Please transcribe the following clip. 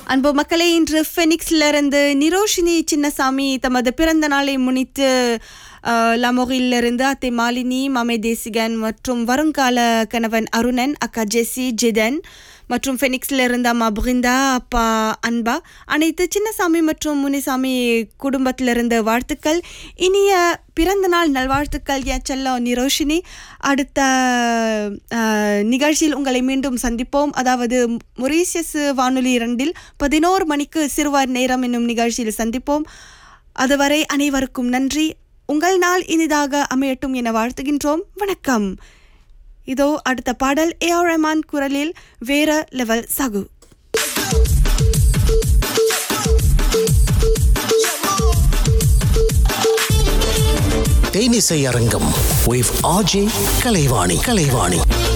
அன்பு மக்களே இன்று ஃபெனிக்ஸ்ல இருந்து நிரோஷினி சின்னசாமி தமது பிறந்த நாளை முன்னிட்டு லமோகிலிருந்து அத்தை மாலினி மாமே தேசிகன் மற்றும் வருங்கால கணவன் அருணன் அக்கா ஜெசி ஜிதன் மற்றும் ஃபெனிக்ஸ்ல இருந்த அம்மா புகிந்தா அப்பா அன்பா அனைத்து சின்னசாமி மற்றும் முனிசாமி குடும்பத்திலிருந்து வாழ்த்துக்கள் இனிய பிறந்த நாள் நல்வாழ்த்துக்கள் என் செல்லம் நிரோஷினி அடுத்த அஹ், நிகழ்ச்சியில் உங்களை மீண்டும் சந்திப்போம் அதாவது மொரீசியஸ் வானொலி இரண்டில் பதினோரு மணிக்கு சிறுவர் நேரம் என்னும் நிகழ்ச்சியில் சந்திப்போம் அதுவரை அனைவருக்கும் நன்றி உங்கள் நாள் இனிதாக அமையட்டும் என வாழ்த்துகின்றோம் வணக்கம் இதோ அடுத்த பாடல் ஏ ஆர் ரஹ்மான் குரலில் வேற லெவல் சகு தேனிசை அரங்கம் with RJ கலைவாணி கலைவாணி